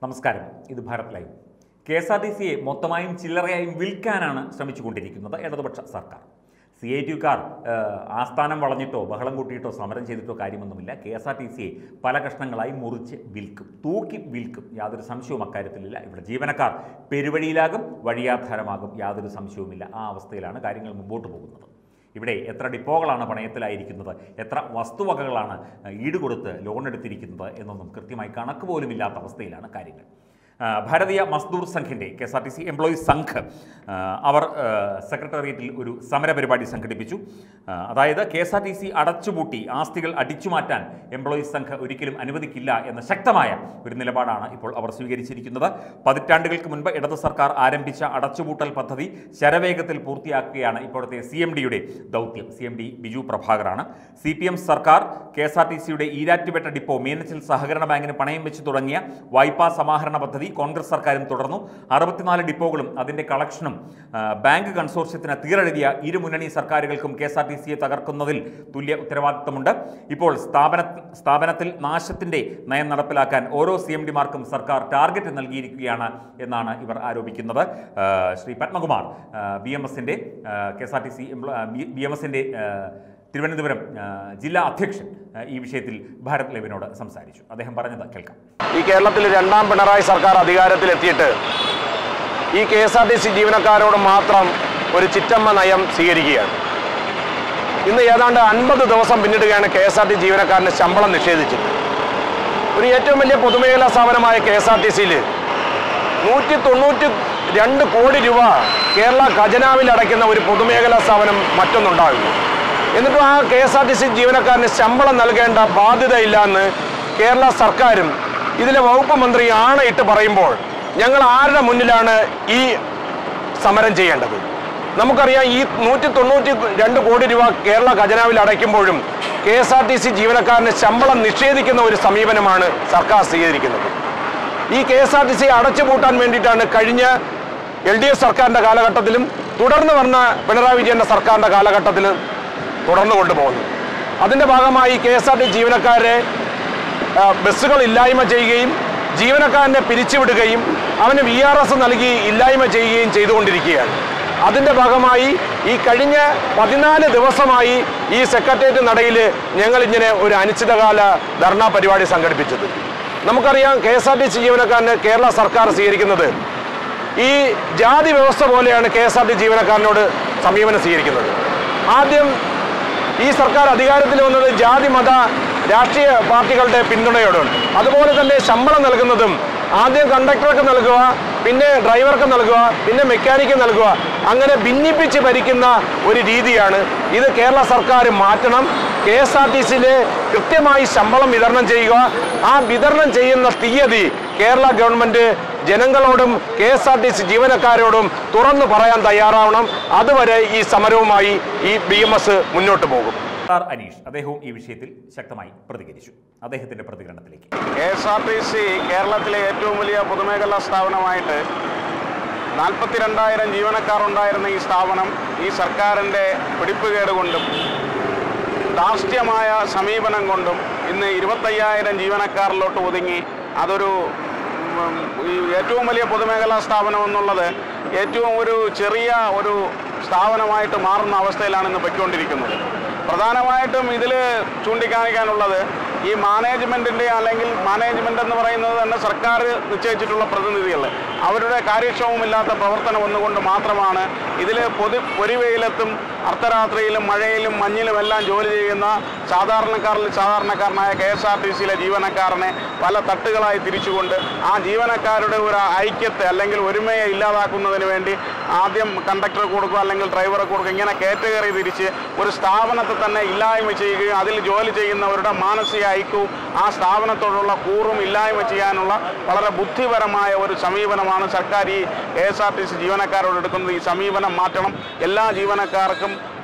നമസ്കാരം ഇത് Bharat live K S R T സിയെ മൊത്തമായും ചില്ലറയായും വിൽക്കാനാണ് ശ്രമിച്ചുകൊണ്ടിരിക്കുന്നത് ഇടതുപക്ഷ സർക്കാർ സി ഐ ടിക്കാർ ആസ്ഥാനം വളഞ്ഞിട്ടോ ബഹളം കൂട്ടിയിട്ടോ സമരം ചെയ്തിട്ടോ കാര്യമൊന്നുമില്ല കെ എസ് ആർ ടി സിയെ പല കഷ്ണങ്ങളായി മുറിച്ച് വിൽക്കും തൂക്കി വിൽക്കും യാതൊരു സംശയവും അക്കാര്യത്തിലില്ല ഇവിടെ ജീവനക്കാർ പെരുവഴിയിലാകും വഴിയാധാരമാകും യാതൊരു സംശയവുമില്ല ആ അവസ്ഥയിലാണ് കാര്യങ്ങൾ മുമ്പോട്ട് പോകുന്നത് ഇവിടെ എത്ര ഡിപ്പോകളാണ് പണയത്തിലായിരിക്കുന്നത് എത്ര വസ്തുവകകളാണ് ഈടുകൊടുത്ത് ലോൺ എടുത്തിരിക്കുന്നത് എന്നൊന്നും കൃത്യമായി കണക്ക് പോലും ഇല്ലാത്ത അവസ്ഥയിലാണ് കാര്യങ്ങൾ ആ, ഭാരതീയ മസ്ദൂർ സംഘിൻ്റെ K S R T C employees Sangh ആ, അവർ ആ, സെക്രട്ടേറിയറ്റിൽ ഒരു സമര പരിപാടി സംഘടിപ്പിച്ചു ആ, അതായത് K S R T C അടച്ചുപൂട്ടി ആസ്തികൾ അടിച്ചുമാറ്റാൻ എംപ്ലോയീസ് സംഘ് ഒരിക്കലും അനുവദിക്കില്ല എന്ന ശക്തമായ ഒരു നിലപാടാണ് ഇപ്പോൾ അവർ സ്വീകരിച്ചിരിക്കുന്നത് പതിറ്റാണ്ടുകൾക്ക് മുൻപ് ഇടത് സർക്കാർ ആരംഭിച്ച അടച്ചുപൂട്ടൽ പദ്ധതി ശരവേഗത്തിൽ പൂർത്തിയാക്കുകയാണ് ഇപ്പോഴത്തെ സി എം ഡിയുടെ ദൗത്യം സി എം ഡി ബിജു പ്രഭാകറാണ് സി പി എം സർക്കാർ കെ എസ് ആർ ടി സിയുടെ ഈരാറ്റുപേട്ട ഡിപ്പോ മീനച്ചിൽ സഹകരണ ബാങ്കിന് പണയം വെച്ച് തുടങ്ങിയ വായ്പാ സമാഹരണ പദ്ധതി കോൺഗ്രസ് സർക്കാരും തുടർന്നു അറുപത്തിനാല് ഡിപ്പോകളും അതിന്റെ കളക്ഷനും ആ, ബാങ്ക് കൺസോർഷ്യത്തിന് തീരെഴുതിയ ഇരു മുന്നണി സർക്കാരുകൾക്കും കെ എസ് ആർ ടി സിയെ തകർക്കുന്നതിൽ തുല്യ ഉത്തരവാദിത്തമുണ്ട് ഇപ്പോൾ സ്ഥാപന സ്ഥാപനത്തിൽ നാശത്തിന്റെ നയം നടപ്പിലാക്കാൻ ഓരോ സി എം ഡിമാർക്കും സർക്കാർ ടാർഗറ്റ് നൽകിയിരിക്കുകയാണ് എന്നാണ് ഇവർ ആരോപിക്കുന്നത് ആ, ശ്രീ പത്മകുമാർ ബി എം എസിന്റെ K S R T C B M എസിന്റെ തിരുവനന്തപുരം ആ, ജില്ലാ അധ്യക്ഷൻ ആ, ഈ വിഷയത്തിൽ ഭാരത് ലൈവിനോട് സംസാരിച്ചു അദ്ദേഹം പറഞ്ഞത് കേൾക്കാം ഈ കേരളത്തിൽ രണ്ടാം പിണറായി സർക്കാർ അധികാരത്തിലെത്തിയിട്ട് ഈ K S R T C ജീവനക്കാരോട് മാത്രം ഒരു ചിറ്റമ്മ നയം സ്വീകരിക്കുകയാണ് ഇന്ന് ഏതാണ്ട് അൻപത് ദിവസം പിന്നിടുകയാണ് കെ എസ് ആർ ടി ജീവനക്കാരന് ശമ്പളം നിഷേധിച്ചിട്ട് ഒരു ഏറ്റവും വലിയ പൊതുമേഖലാ സ്ഥാപനമായ കെ എസ് ആർ ടി സിയിൽ നൂറ്റി തൊണ്ണൂറ്റി രണ്ട് കോടി രൂപ കേരള ഖജനാവിൽ അടയ്ക്കുന്ന ഒരു പൊതുമേഖലാ സ്ഥാപനം മറ്റൊന്നുണ്ടാവില്ല എന്നിട്ടും ആ K S R T C ജീവനക്കാരന് ശമ്പളം നൽകേണ്ട ബാധ്യതയില്ല എന്ന് കേരള സർക്കാരും ഇതിലെ വകുപ്പ് മന്ത്രി ആണയിട്ട് പറയുമ്പോൾ ഞങ്ങൾ ആരുടെ മുന്നിലാണ് ഈ സമരം ചെയ്യേണ്ടത് നമുക്കറിയാം ഈ നൂറ്റി തൊണ്ണൂറ്റി രണ്ട് കോടി രൂപ കേരള ഖജനാവിൽ അടയ്ക്കുമ്പോഴും K S R T C ജീവനക്കാരന് ശമ്പളം നിഷേധിക്കുന്ന ഒരു സമീപനമാണ് സർക്കാർ സ്വീകരിക്കുന്നത് ഈ K S R T C അടച്ചുപൂട്ടാൻ വേണ്ടിയിട്ടാണ് കഴിഞ്ഞ എൽ ഡി എഫ് സർക്കാരിൻ്റെ കാലഘട്ടത്തിലും തുടർന്ന് വന്ന പിണറായി വിജയൻ്റെ സർക്കാരിൻ്റെ കാലഘട്ടത്തിലും തുടർന്നു കൊണ്ടുപോകുന്നത് അതിൻ്റെ ഭാഗമായി കെ എസ് ആർ ടി ജീവനക്കാരെ ആ, ബസ്സുകൾ ഇല്ലായ്മ ചെയ്യുകയും ജീവനക്കാരനെ പിരിച്ചുവിടുകയും അവന് വി ആർ എസ് നൽകി ഇല്ലായ്മ ചെയ്യുകയും ചെയ്തുകൊണ്ടിരിക്കുകയാണ് അതിൻ്റെ ഭാഗമായി ഈ കഴിഞ്ഞ പതിനാല് ദിവസമായി ഈ സെക്രട്ടേറിയറ്റ് നടയിൽ ഞങ്ങൾ ഇങ്ങനെ ഒരു അനിശ്ചിതകാല ധർണാ പരിപാടി സംഘടിപ്പിച്ചത് നമുക്കറിയാം K S R T C ജീവനക്കാരന് കേരള സർക്കാർ സ്വീകരിക്കുന്നത് ഈ ജാതി വ്യവസ്ഥ പോലെയാണ് കെ എസ് ആർ ടി ജീവനക്കാരനോട് സമീപനം സ്വീകരിക്കുന്നത് ആദ്യം ഈ സർക്കാർ അധികാരത്തിൽ വന്നത് ജാതി മത രാഷ്ട്രീയ പാർട്ടികളുടെ പിന്തുണയോടുണ്ട് അതുപോലെ തന്നെ ശമ്പളം നൽകുന്നതും ആദ്യം കണ്ടക്ടർക്ക് നൽകുക പിന്നെ ഡ്രൈവർക്ക് നൽകുക പിന്നെ മെക്കാനിക്ക് നൽകുക അങ്ങനെ ഭിന്നിപ്പിച്ച് ഭരിക്കുന്ന ഒരു രീതിയാണ് ഇത് കേരള സർക്കാർ മാറ്റണം കെ എസ് ആർ ടി സിയിലെ കൃത്യമായി ശമ്പളം വിതരണം ചെയ്യുക ആ വിതരണം ചെയ്യുന്ന തീയതി കേരള ഗവൺമെന്റ് ജനങ്ങളോടും K S R T C ജീവനക്കാരോടും തുറന്നു പറയാൻ തയ്യാറാവണം അതുവരെ ഈ സമരവുമായി ഈ ബി എം എസ് മുന്നോട്ട് പോകും ആർ അനീഷ് അദ്ദേഹവും ഈ വിഷയത്തിൽ ശക്തമായി പ്രതികരിച്ചു അദ്ദേഹത്തിന്റെ പ്രതികരണത്തിലേക്ക് K S R T C കേരളത്തിലെ ഏറ്റവും വലിയ പൊതുമേഖലാ സ്ഥാപനമായിട്ട് നാൽപ്പത്തിരണ്ടായിരം ജീവനക്കാർ ഉണ്ടായിരുന്ന ഈ സ്ഥാപനം ഈ സർക്കാരിൻ്റെ പിടിപ്പുകേട് കൊണ്ടും ധാർഷ്ട്യമായ സമീപനം കൊണ്ടും ഇന്ന് ഇരുപത്തയ്യായിരം ജീവനക്കാരിലോട്ട് ഒതുങ്ങി അതൊരു ഉം, ഈ ഏറ്റവും വലിയ പൊതുമേഖലാ സ്ഥാപനം എന്നുള്ളത് ഏറ്റവും ഒരു ചെറിയ ഒരു സ്ഥാപനമായിട്ട് മാറുന്ന അവസ്ഥയിലാണ് ഇന്ന് പൊയ്ക്കൊണ്ടിരിക്കുന്നത് പ്രധാനമായിട്ടും ഇതിൽ ചൂണ്ടിക്കാണിക്കാനുള്ളത് ഈ മാനേജ്മെൻറ്റിൻ്റെ അല്ലെങ്കിൽ മാനേജ്മെൻ്റ് എന്ന് പറയുന്നത് തന്നെ സർക്കാർ നിശ്ചയിച്ചിട്ടുള്ള പ്രതിനിധികൾ അവരുടെ കാര്യക്ഷമമില്ലാത്ത പ്രവർത്തനം ഒന്നുകൊണ്ട് മാത്രമാണ് ഇതിൽ പൊതു പൊരിവെയിലത്തും അർദ്ധരാത്രിയിലും മഴയിലും മഞ്ഞിലും എല്ലാം ജോലി ചെയ്യുന്ന സാധാരണക്കാരിൽ സാധാരണക്കാരനായ കെ എസ് ആർ ടി സിയിലെ ജീവനക്കാരനെ പല തട്ടുകളായി തിരിച്ചുകൊണ്ട് ആ ജീവനക്കാരുടെ ഒരു ഐക്യത്തെ അല്ലെങ്കിൽ ഒരുമയെ ഇല്ലാതാക്കുന്നതിന് വേണ്ടി ആദ്യം കണ്ടക്ടർ കൊടുക്കുക അല്ലെങ്കിൽ ഡ്രൈവറെ കൊടുക്കുക ഇങ്ങനെ കാറ്റഗറി തിരിച്ച് ഒരു സ്ഥാപനത്തെ തന്നെ ഇല്ലായ്മ ചെയ്യുകയും അതിൽ ജോലി ചെയ്യുന്നവരുടെ മാനസിക ഐക്യവും ആ സ്ഥാപനത്തോടുള്ള കൂറും ഇല്ലായ്മ ചെയ്യാനുള്ള വളരെ ബുദ്ധിപരമായ ഒരു സമീപനമാണ് സർക്കാർ ഈ K S R T C ജീവനക്കാരോട് എടുക്കുന്നത് ഈ സമീപനം മാറ്റണം എല്ലാ ജീവനക്കാർക്കും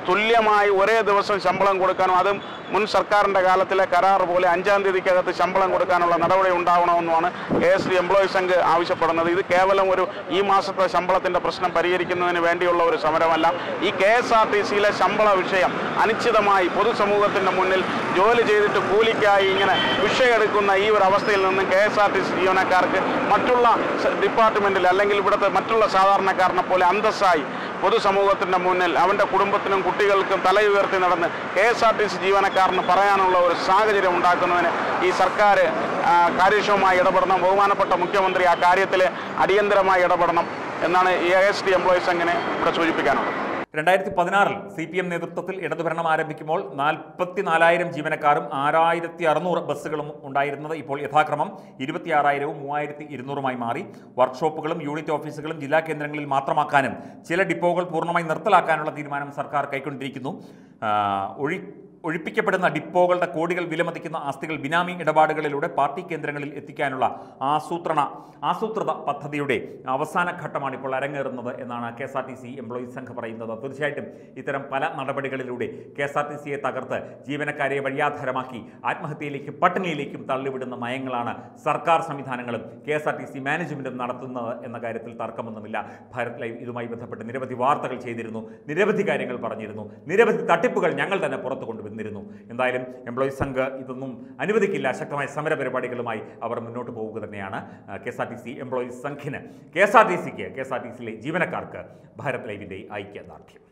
തുല്യമായി ഒരേ ദിവസം ശമ്പളം കൊടുക്കാനും അതും മുൻ സർക്കാരിൻ്റെ കാലത്തിലെ കരാർ പോലെ അഞ്ചാം തീയതിക്കകത്ത് ശമ്പളം കൊടുക്കാനുള്ള നടപടി ഉണ്ടാവണമെന്നുമാണ് K S D employees Sangh ആവശ്യപ്പെടുന്നത് ഇത് കേവലം ഒരു ഈ മാസത്തെ ശമ്പളത്തിൻ്റെ പ്രശ്നം പരിഹരിക്കുന്നതിന് വേണ്ടിയുള്ള ഒരു സമരമല്ല ഈ കെ എസ് ആർ ടി സിയിലെ ശമ്പള വിഷയം അനിശ്ചിതമായി പൊതുസമൂഹത്തിൻ്റെ മുന്നിൽ ജോലി ചെയ്തിട്ട് കൂലിക്കായി ഇങ്ങനെ ഭിക്ഷയെടുക്കുന്ന ഈ ഒരു അവസ്ഥയിൽ നിന്ന് K S R T C ജീവനക്കാർക്ക് മറ്റുള്ള സ- ഡിപ്പാർട്ട്മെൻറ്റിൽ അല്ലെങ്കിൽ ഇവിടുത്തെ മറ്റുള്ള സാധാരണക്കാരനെ പോലെ അന്തസ്സായി പൊതുസമൂഹത്തിൻ്റെ മുന്നിൽ അവൻ്റെ കുടുംബത്തിനും കുട്ടികൾക്കും തലയുയർത്തി നടന്ന് K S R T C ജീവനക്കാരന് പറയാനുള്ള ഒരു സാഹചര്യം ഉണ്ടാക്കുന്നതിന് ഈ സർക്കാർ ആ, കാര്യക്ഷമമായി ഇടപെടണം ബഹുമാനപ്പെട്ട മുഖ്യമന്ത്രി ആ കാര്യത്തിൽ അടിയന്തരമായി ഇടപെടണം എന്നാണ് എ എസ് ടി എംപ്ലോയീസ് സംഘിനെ ഇവിടെ സൂചിപ്പിക്കാനുള്ളത് രണ്ടായിരത്തി പതിനാറിൽ സി പി എം നേതൃത്വത്തിൽ ഇടതുഭരണം ആരംഭിക്കുമ്പോൾ നാൽപ്പത്തി നാലായിരം ജീവനക്കാരും ആറായിരത്തി അറുന്നൂറ് ബസ്സുകളും ഉണ്ടായിരുന്നത് ഇപ്പോൾ യഥാക്രമം ഇരുപത്തിയാറായിരവും മൂവായിരത്തി ഇരുന്നൂറുമായി മാറി വർക്ക്ഷോപ്പുകളും യൂണിറ്റ് ഓഫീസുകളും ജില്ലാ കേന്ദ്രങ്ങളിൽ മാത്രമാക്കാനും ചില ഡിപ്പോകൾ പൂർണ്ണമായി നിർത്തലാക്കാനുള്ള തീരുമാനം സർക്കാർ കൈക്കൊണ്ടിരിക്കുന്നു ആ, ഒഴി ഒഴിപ്പിക്കപ്പെടുന്ന ഡിപ്പോകളുടെ കോടികൾ വിലമതിക്കുന്ന ആസ്തികൾ ബിനാമി ഇടപാടുകളിലൂടെ പാർട്ടി കേന്ദ്രങ്ങളിൽ എത്തിക്കാനുള്ള ആസൂത്രണ ആസൂത്രിത പദ്ധതിയുടെ അവസാന ഘട്ടമാണ് ഇപ്പോൾ അരങ്ങേറുന്നത് എന്നാണ് K S R T C employees Sangh പറയുന്നത് തീർച്ചയായിട്ടും ഇത്തരം പല നടപടികളിലൂടെ കെ എസ് ആർ ടി സിയെ തകർത്ത് ജീവനക്കാരെ വഴിയാധാരമാക്കി ആത്മഹത്യയിലേക്കും പട്ടിണിയിലേക്കും തള്ളിവിടുന്ന നയങ്ങളാണ് സർക്കാർ സംവിധാനങ്ങളും K S R T C മാനേജ്മെന്റും നടത്തുന്നത് എന്ന കാര്യത്തിൽ തർക്കമൊന്നുമില്ല ഭാരത് ലൈവ് ഇതുമായി ബന്ധപ്പെട്ട് നിരവധി വാർത്തകൾ ചെയ്തിരുന്നു നിരവധി കാര്യങ്ങൾ പറഞ്ഞിരുന്നു നിരവധി തട്ടിപ്പുകൾ ഞങ്ങൾ തന്നെ പുറത്തു കൊണ്ടുവന്നിരുന്നു എന്തായാലും എംപ്ലോയീസ് സംഘ് ഇതൊന്നും അനുവദിക്കില്ല ശക്തമായ സമര പരിപാടികളുമായി അവർ മുന്നോട്ട് പോവുക തന്നെയാണ് K S R T C employees സംഘിന് കെ എസ് ആർ ടി സിക്ക് കെ എസ് ആർ ടി സിയിലെ ജീവനക്കാർക്ക് ഭാരത് ലൈവിൻ്റെ ഐക്യദാർഢ്യം